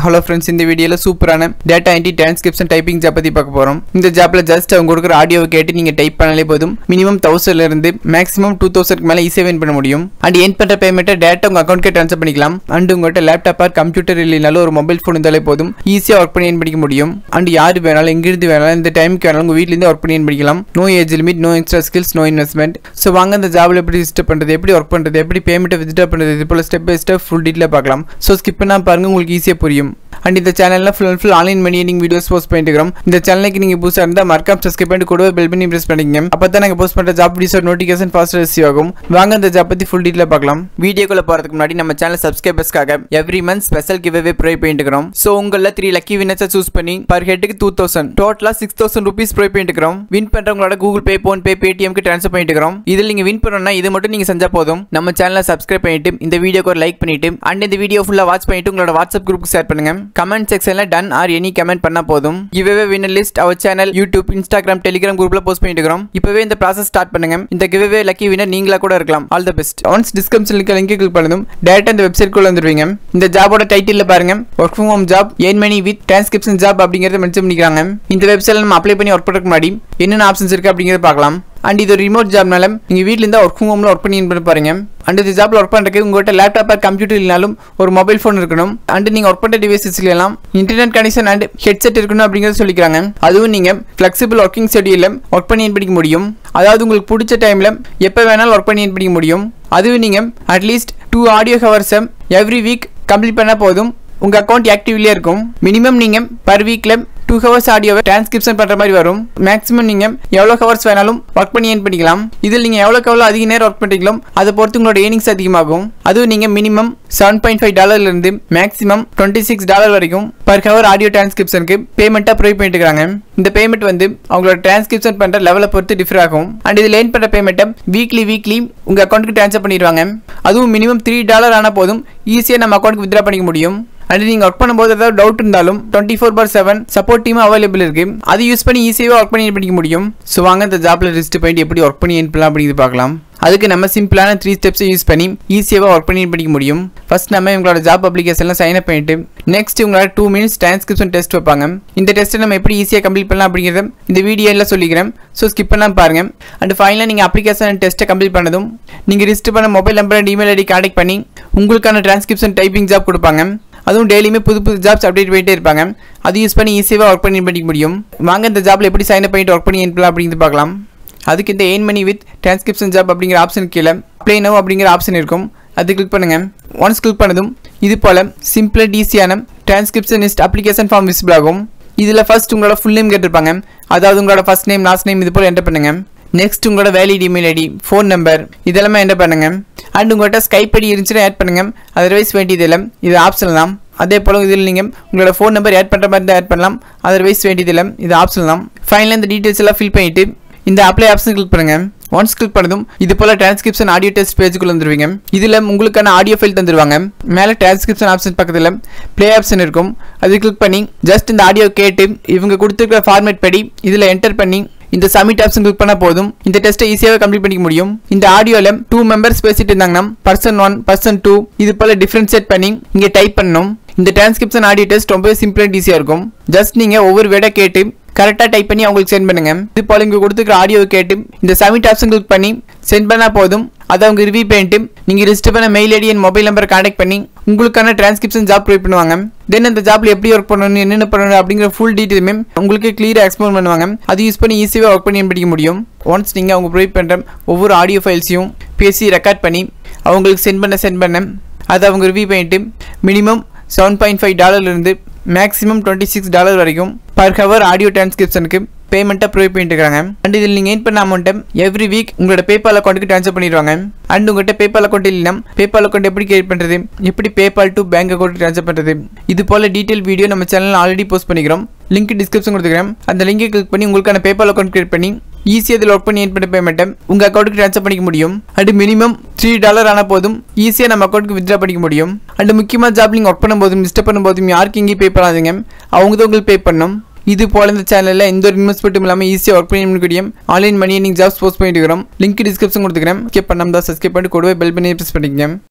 hello friends இந்த வீடியோல சூப்பரான data entry transcription typing job பத்தி பார்க்க போறோம் இந்த ஜாப்ல ஜஸ்ட் அவங்க கொடுக்குற ஆடியோவை கேட்டு நீங்க டைப் பண்ணாலே போதும் மினிமம் தௌசண்ட்ல இருந்து மேக்ஸிமம் டூ தௌசண்ட்க்கு மேல ஈஸியாக வின் பண்ண முடியும் அண்ட் ஏன் பண்ற பேமெண்ட்டை டேட்டா உங்க அக்கௌண்ட்க்கு ட்ரான்ஸ்ஃபர் பண்ணிக்கலாம் அண்ட் உங்கள்கிட்ட லேப்டாப் ஆர் கம்ப்யூட்டர் இல்லைனாலும் ஒரு மொபைல் ஃபோன் இருந்தாலே போதும் ஈஸியாக ஒர்க் பண்ணி earn பண்ணிக்க முடியும் அண்ட் யார் வேணாலும் எங்கிருந்து வேணாலும் இந்த டைமுக்கு வேணாலும் உங்க வீட்லேருந்து ஒர்க் பண்ணி earn பண்ணிக்கலாம் no age limit no extra skills no investment so வாங்க இந்த ஜாப்ல எப்படி ரிஜிஸ்டர் பண்றது எப்படி ஒர்க் பண்றது எப்படி பேமெண்ட்டை வித்ட்ரா பண்றது இது போல step by step full detail பார்க்கலாம் ஸோ ஸ்கிப் பண்ணா பாருங்க உங்களுக்கு ஈஸியாக புரியும் அண்ட் இந்த சேனல்ல full and full online money நீங்கள் வீடியோஸ் போஸ்ட் பண்ணிட்டு இருக்கிறோம் இந்த சேனலுக்கு நீங்கள் புதுசாக இருந்தால் மறக்காம சப்ஸ்கிரைப் பண்ணிட்டு கூடவே பெல் பண்ணி ப்ரெஸ் பண்ணிக்கங்க அப்போ தான் நாங்கள் போஸ்ட் பண்ணுற job videos notification fast receive ஆகும் வாங்க இந்த ஜாப் பற்றி ஃபுல் டீட்டில் பார்க்கலாம் வீடியோக்குள்ள போகிறதுக்கு முன்னாடி நம்ம சேனல் சப்ஸ்கிரைபர்ஸ்க்காக every month special giveaway provide பண்ணிட்டு இருக்கிறோம் ஸோ உங்களில் த்ரீ லக்கி வினர்ஸை சூஸ் பண்ணி பர் ஹெட்டுக்கு டூ தௌசண்ட் டோட்டலாக சிக்ஸ் தௌசண்ட் ருபீஸ் ப்ரொவைட் பண்ணிட்டு இருக்கிறோம் வின் பண்ணுறவங்களோட கூகுள் பே ஃபோன் பே பேடிஎம்க்கு ட்ரான்ஸ்ஃபர் பண்ணிட்டு இருக்கிறோம் இதில் நீங்கள் வின் பண்ணணும்னா இது மட்டும் நீங்கள் செஞ்சால் போதும் நம்ம சேனலை சப்ஸ்கிரைப் பண்ணிட்டு இந்த வீடியோக்கு ஒரு லைக் பண்ணிட்டு அண்ட் இந்த வீடியோ ஃபுல்லாக வாட்ச் பண்ணிட்டு உங்களோட வாட்ஸ்அப் குரூப்புக்கு ஷேர் பண்ணுங்க கமெண்ட் செக்ஷனில் டன் ஆர் எனி கமெண்ட் பண்ணா போதும் giveaway winner list our channel YouTube Instagram Telegram குரூப்ல போஸ்ட் பண்ணிட்டு இருக்கிறோம் இப்பவே இந்த ப்ராசஸ் ஸ்டார்ட் பண்ணுங்க இந்த கிவ்வே லக்கி வினர் நீங்களா கூட இருக்கலாம் all the best once description link link click பண்ணதும் டேரக்டா இந்த வெப்சைட் குள்ள வந்துருவீங்க இந்த ஜாபோட டைட்டில் பாருங்க work from home job earn money with transcription job அப்படிங்கறத மென்ஷன் பண்ணிக்கிறாங்க இந்த வெப்சைட்ல நம்ம அப்ளை பண்ணி ஒர்க் பண்ணுறதுக்கு முன்னாடி என்னென்ன ஆப்ஷன்ஸ் இருக்கு அப்படிங்கறத பார்க்கலாம் அண்ட் இது ஒரு ரிமோட் ஜாப்னால நீங்க வீட்ல இருந்தா ஒர்க் ஃப்ரம் ஹோம்ல ஒர்க் பண்ணி பண்ணி பாருங்க அண்ட் இந்த ஜாப்ல ஒர்க் பண்றதுக்கு உங்கள்கிட்ட லேப்டாப் ஆர் கம்ப்யூட்டர் இல்லைனாலும் ஒரு மொபைல் ஃபோன் இருக்கணும் அண்ட் நீங்க ஒர்க் பண்ற டிவைசஸ்ல எல்லாம் இன்டர்நெட் கனெக்ஷன் அண்ட் ஹெட்செட் இருக்கணும் அப்படிங்கறத சொல்லிக்கிறாங்க அதுவும் நீங்க ஃபிளெக்சிபிள் ஒர்க்கிங் ஷெடியூல்ல ஒர்க் பண்ணி படிக்க முடியும் அதாவது உங்களுக்கு பிடிச்ச டைம்ல எப்போ வேணாலும் ஒர்க் பண்ணி படிக்க முடியும் அதுவும் நீங்க அட்லீஸ்ட் டூ ஆடியோ ஹவர்ஸை எவ்ரி வீக் கம்ப்ளீட் பண்ணால் போதும் உங்க அக்கௌண்ட் ஆக்டிவ்லேயே இருக்கும் மினிமம் நீங்க பர் வீக்ல டூ ஹவர்ஸ் ஆடியோவை டிரான்ஸ்கிரிப்ஷன் பண்ணுற மாதிரி வரும் மேக்ஸிமம் நீங்கள் எவ்வளோ ஹவர்ஸ் வேணாலும் ஒர்க் பண்ணி ஏன் பண்ணிக்கலாம் இதில் நீங்கள் எவ்வளோக்கு எவ்வளோ அதிக நேரம் ஒர்க் பண்ணுறீங்களோ அதை பொறுத்து உங்களோட ஏர்னிங்ஸ் அதிகமாகும் அதுவும் நீங்கள் மினிமம் செவன் பாயிண்ட் ஃபைவ் டாலர்லேருந்து மேக்ஸிமம் டுவெண்ட்டி சிக்ஸ் டாலர் வரைக்கும் பர் ஹவர் ஆடியோ டிரான்ஸ்கிரிப்ஷனுக்கு பேமெண்ட்டாக ப்ரொவைட் பண்ணிட்டு இருக்காங்க இந்த பேமெண்ட் வந்து அவங்களோட டிரான்ஸ்கிரிப்ஷன் பண்ணுற லெவலை பொறுத்து டிஃபர் ஆகும் அண்ட் இதில் லேர்ன் பண்ணுற பேமெண்ட்டை வீக்லி வீக்லி உங்கள் அக்கௌண்ட்டுக்கு ட்ரான்ஸ்ஃபர் பண்ணிடுவாங்க அதுவும் மினிமம் த்ரீ டாலர் ஆனால் போதும் ஈஸியாக நம்ம அக்கௌண்ட்டுக்கு வித்ரா பண்ணிக்க முடியும் அண்ட் நீங்கள் ஒர்க் பண்ணும்போது ஏதாவது டவுட் இருந்தாலும் twenty four by seven support team available இருக்கு அது யூஸ் பண்ணி ஈஸியாக ஒர்க் பண்ணி பண்ணிக்க முடியும் ஸோ வாங்க இந்த ஜாப்ல ரிஜிஸ்டர் பண்ணிட்டு எப்படி ஒர்க் பண்ணி பண்ணலாம் அப்படிங்கிறது பார்க்கலாம் அதுக்கு நம்ம சிம்பிளான த்ரீ ஸ்டெப்ஸை யூஸ் பண்ணி ஈஸியாக ஒர்க் பண்ணி பண்ணிக்க முடியும் ஃபர்ஸ்ட் நம்ம உங்களோட ஜாப் அப்ளிகேஷன்ல சைன் அப் பண்ணிட்டு நெக்ஸ்ட் உங்களோட டூ மினிட்ஸ் டிரான்ஸ்கிரிப்ஷன் டெஸ்ட் வைப்பாங்க இந்த டெஸ்ட்டை நம்ம எப்படி ஈஸியாக கம்ப்ளீட் பண்ணலாம் அப்படிங்கிறத இந்த வீடியோவில் சொல்லிக்கிறேன் ஸோ ஸ்கிப் பண்ணாமல் பாருங்க அண்ட் ஃபைனலாக நீங்கள் அப்ளிகேஷன் டெஸ்ட்டை கம்ப்ளீட் பண்ணதும் நீங்கள் ரிஜிஸ்டர் பண்ண mobile number and email ID contact பண்ணி உங்களுக்கான டிரான்ஸ்கிரிப்ஷன் டைப்பிங் ஜாப் கொடுப்பாங்க அதுவும் டெய்லியுமே புது புது ஜாப்ஸ் அப்டேட் பண்ணிட்டே இருப்பாங்க அது யூஸ் பண்ணி ஈஸியாக ஒர்க் பண்ணி பண்ணிக்க முடியும் வாங்க இந்த ஜாப்ல எப்படி சைன் அப் பண்ணிட்டு ஒர்க் பண்ணி பண்ணலாம் அப்படிங்கிறது பார்க்கலாம் அதுக்கு இந்த earn money with transcription job அப்படிங்கிற ஆப்ஷன் கீழே ப்ளே நோ அப்படிங்கிற ஆப்ஷன் இருக்கும் அது கிளிக் பண்ணுங்க ஒன்ஸ் கிளிக் பண்ணதும் இது போல சிம்பிள் ஈஸியான டிரான்ஸ்கிரிப்ஷனிஸ்ட் அப்ளிகேஷன் ஃபார்ம் விசிபிள் ஆகும் இதில் ஃபர்ஸ்ட் உங்களோட ஃபுல் நேம் கேட்டிருப்பாங்க அதாவது உங்களோட ஃபர்ஸ்ட் நேம் லாஸ்ட் நேம் இது போல் என்டர் பண்ணுங்க நெக்ஸ்ட் உங்களோட valid email ID phone number இதெல்லாமே என்டர் பண்ணுங்க அண்ட் உங்கள்கிட்ட ஸ்கைப் ஐடி இருந்துச்சுன்னா ஆட் பண்ணுங்க அதர்வைஸ் வேண்டியதில்லை இது ஆப்ஷன் தான் அதே போல் இதில் நீங்கள் உங்களோட ஃபோன் நம்பர் ஆட் பண்ணுற மாதிரி இருந்தால் ஆட் பண்ணலாம் அதர்வைஸ் வேண்டியதில்லை இது ஆப்ஷன் தான் ஃபைனலாக இந்த டீட்டெயில்ஸ் எல்லாம் ஃபில் பண்ணிட்டு இந்த அப்ளை ஆப்ஷன் கிளிக் பண்ணுங்க ஒன்ஸ் கிளிக் பண்ணதும் இது போல டிரான்ஸ்கிரிப்ஷன் ஆடியோ டெஸ்ட் பேஜுக்குள்ள வந்துருவீங்க இதுல உங்களுக்கான ஆடியோ ஃபைல் தந்துருவாங்க மேல டிரான்ஸ்கிரிப்ஷன் ஆப்ஷன் பக்கத்துல ப்ளே ஆப்ஷன் இருக்கும் அது கிளிக் பண்ணி ஜஸ்ட் இந்த ஆடியோ கேட்டு இவங்க கொடுத்துருக்கிற ஃபார்மேட் படி இதுல என்டர் பண்ணி இந்த சப்மிட் ஆப்ஷன் கிளிக் பண்ணா போதும் இந்த டெஸ்ட்டை ஈஸியாக கம்ப்ளீட் பண்ணிக்க முடியும் இந்த ஆடியோல டூ மெம்பர்ஸ் பேசிட்டு இருந்தாங்கன்னா பர்சன் ஒன் பர்சன் டூ இது போல டிஃபரன்ஷியேட் பண்ணி இங்க டைப் பண்ணணும் இந்த டிரான்ஸ்கிரிப்ஷன் ஆடியோ டெஸ்ட் ரொம்பவே சிம்பிள் அண்ட் ஈஸியாக இருக்கும் ஜஸ்ட் நீங்க ஒவ்வொரு வேர்டை கேட்டு கரெக்டாக டைப் பண்ணி அவங்களுக்கு சென்ட் பண்ணுங்க இது போல இங்கே கொடுத்துருக்க ஆடியோவை கேட்டு இந்த சப்மிட் ஆப்ஷன் கிளிக் பண்ணி சென்ட் பண்ணால் போதும் அதை அவங்க ரிவ்யூ பண்ணிட்டு நீங்கள் ரிஜிஸ்டர் பண்ண mail ID and mobile number contact பண்ணி உங்களுக்கான டிரான்ஸ்கிரிப்ஷன் ஜாப் ப்ரொவைட் பண்ணுவாங்க தென் அந்த ஜாப்ல எப்படி ஒர்க் பண்ணணும் என்னென்ன பண்ணணும் அப்படிங்கிற ஃபுல் டீட்டெயிலுமே உங்களுக்கு கிளியராக எக்ஸ்பிளைன் பண்ணுவாங்க அது யூஸ் பண்ணி ஈஸியாக ஒர்க் பண்ணி படிக்க முடியும் ஒன்ஸ் நீங்கள் அவங்க ப்ரொவைட் பண்ணுற ஒவ்வொரு ஆடியோ ஃபைல்ஸையும் பேசி ரெக்கார்ட் பண்ணி அவங்களுக்கு சென்ட் பண்ண சென்ட் பண்ண அதை அவங்க ரிவ்யூ பண்ணிட்டு மினிமம் செவன் பாயிண்ட் ஃபைவ் டாலர்லேருந்து மேக்ஸிமம் டுவெண்ட்டி சிக்ஸ் டாலர் வரைக்கும் பர் ஹவர் ஆடியோ டிரான்ஸ்கிரிப்ஷனுக்கு பேமெண்ட்டாக ப்ரொவைட் பண்ணிட்டு இருக்காங்க அண்ட் இதில் நீங்கள் ஏன் பண்ண அமௌண்ட்டை எவ்ரி வீக் உங்களோட பேபால் அக்கௌண்ட்டுக்கு ட்ரான்ஸ்ஃபர் பண்ணிடுவாங்க அண்ட் உங்கள்கிட்ட பேபால் அக்கௌண்ட் இல்லைனா பேபால் அக்கௌண்ட் எப்படி கிரியேட் பண்ணுறது எப்படி PayPal to bank account transfer பண்ணுறது இது போல டீட்டெயில் வீடியோ நம்ம சேனலில் ஆல்ரெடி போஸ்ட் பண்ணிக்கிறோம் லிங்க் டிஸ்கிரிப்ஷன் கொடுத்துக்கிறேன் அந்த லிங்கை கிளிக் பண்ணி உங்களுக்கான பேபால் அக்கௌண்ட் கிரியேட் பண்ணி ஈஸியாக இதில் ஒர்க் பண்ணி ஏன் பண்ண பேமெண்ட்டை உங்கள் அக்கௌண்ட்டுக்கு ட்ரான்ஸ்ஃபர் பண்ணிக்க முடியும் அண்ட் மினிமம் த்ரீ டாலர் ஆனால் போதும் ஈஸியாக நம்ம அக்கௌண்ட்டுக்கு வித்ரா பண்ணிக்க முடியும் அண்ட் முக்கியமாக ஜாப் நீங்கள் ஒர்க் பண்ணும்போதும் மிஸ்டர் பண்ணும்போதும் யாருக்கு இங்கேயும் பே பண்ணாதீங்க அவங்க தான் உங்களுக்கு பே பண்ணணும் இது போல இந்த சேனலில் எந்த ஒரு இன்வெஸ்ட்மெண்ட்டும் இல்லாமல் ஈஸியாக ஒர்க் பண்ணி முடிய ஆன்லைன் மணி நீங்கள் ஜாப்ஸ் போஸ்ட் பண்ணிட்டு இருக்கிறோம் லிங்க் டிஸ்கிரிப்ஷன் கொடுத்துக்கிறேன் ஸ்கிப் பண்ணாம தான் சப்ஸ்கிரைப் பண்ணி கூடவே பெல் பண்ணி ப்ரெஸ் பண்ணிக்கங்க